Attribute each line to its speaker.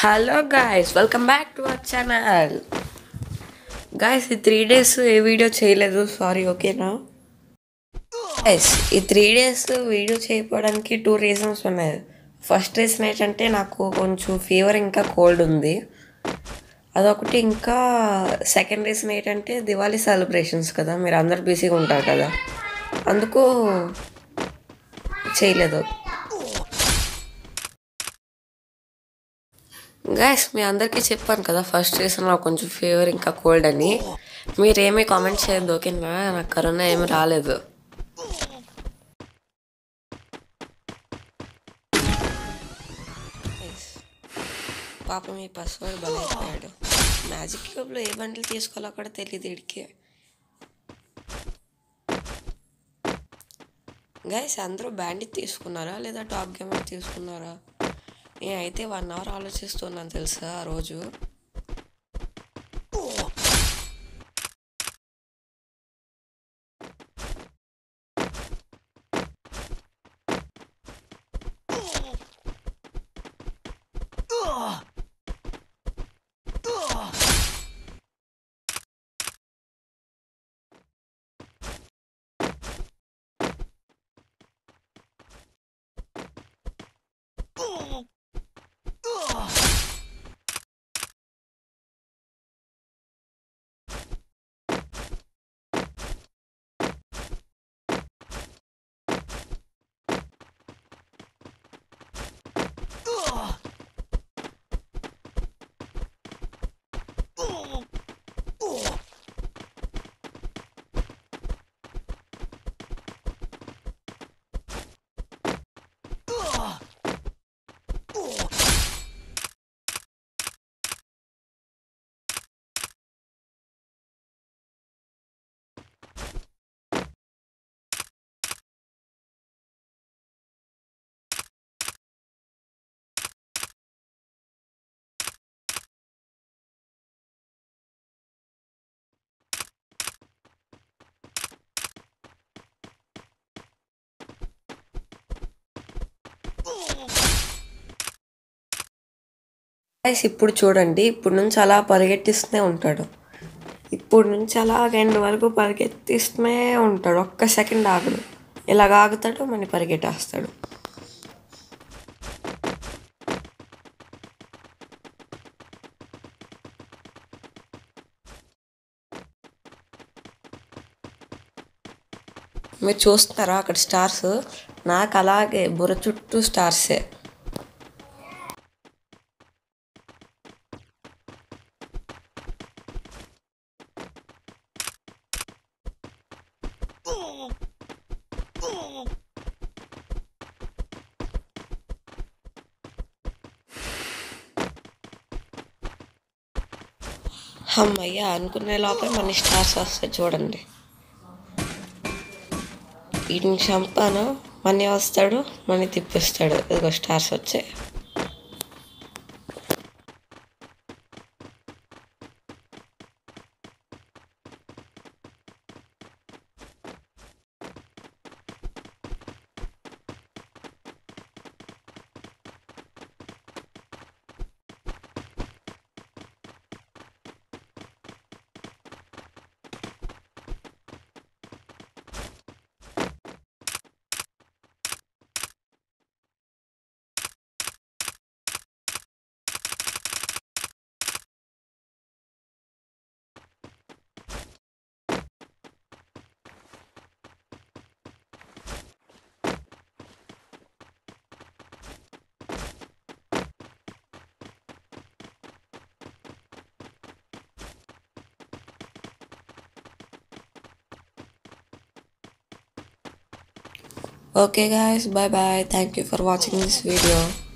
Speaker 1: Hello guys welcome back to our channel guys ఈ three days ఏ video చేయలేదు sorry ఓకేనా గైస్ ఈ త్రీ డేస్ వీడియో చేయకపోవడానికి టూ రీజన్స్ ఉన్నాయి ఫస్ట్ రీజన్ ఏంటంటే నాకు కొంచెం ఫీవర్ ఇంకా కోల్డ్ ఉంది అదొకటి ఇంకా సెకండ్ రీజన్ ఏంటంటే దివాళీ సెలబ్రేషన్స్ కదా మీరు అందరు బిజీగా ఉంటారు కదా అందుకు చేయలేదు గైస్ మీ అందరికీ చెప్పాను కదా ఫస్ట్ రీజన్ నాకు కొంచెం ఫీవర్ ఇంకా కోల్డ్ అని మీరేమీ కామెంట్ చేయొద్దు ఓకేనా నాకు కరోనా ఏమి రాలేదు Guys, పాపం ఈ పసివాడు బలైపోయాడు మ్యాజిక్ క్యూబ్లో ఏ బండ్లు తీసుకోవాలో కూడా తెలియదు వీడికి గైస్ అందరూ బ్యాండిట్ తీసుకున్నారా లేదా టాప్ గేమర్ తీసుకున్నారా నేనైతే వన్ అవర్ ఆలోచిస్తున్నాను తెలుసా ఆ రోజు గైస్ ఇప్పుడు చూడండి ఇప్పుడు నుంచి అలా పరిగెట్టిస్తూనే ఉంటాడు ఇప్పుడు నుంచి అలా ఎండ్ వరకు పరిగెత్తిస్తూనే ఉంటాడు ఒక్క సెకండ్ ఆగడు ఇలాగ ఆగుతాడు మళ్ళీ పరిగెట్టేస్తాడు మీరు చూస్తున్నారా అక్కడ స్టార్స్ నాకు అలాగే బుర్ర చుట్టూ స్టార్సే అమ్మయ్య అనుకునే లోపల మన స్టార్స్ వస్తాయి చూడండి వీటిని చంపాను మనీ వస్తాడు మనీ తిప్పిస్తాడు ఇదిగో స్టార్స్ వచ్చాయి Okay guys, bye bye. Thank you for watching this video.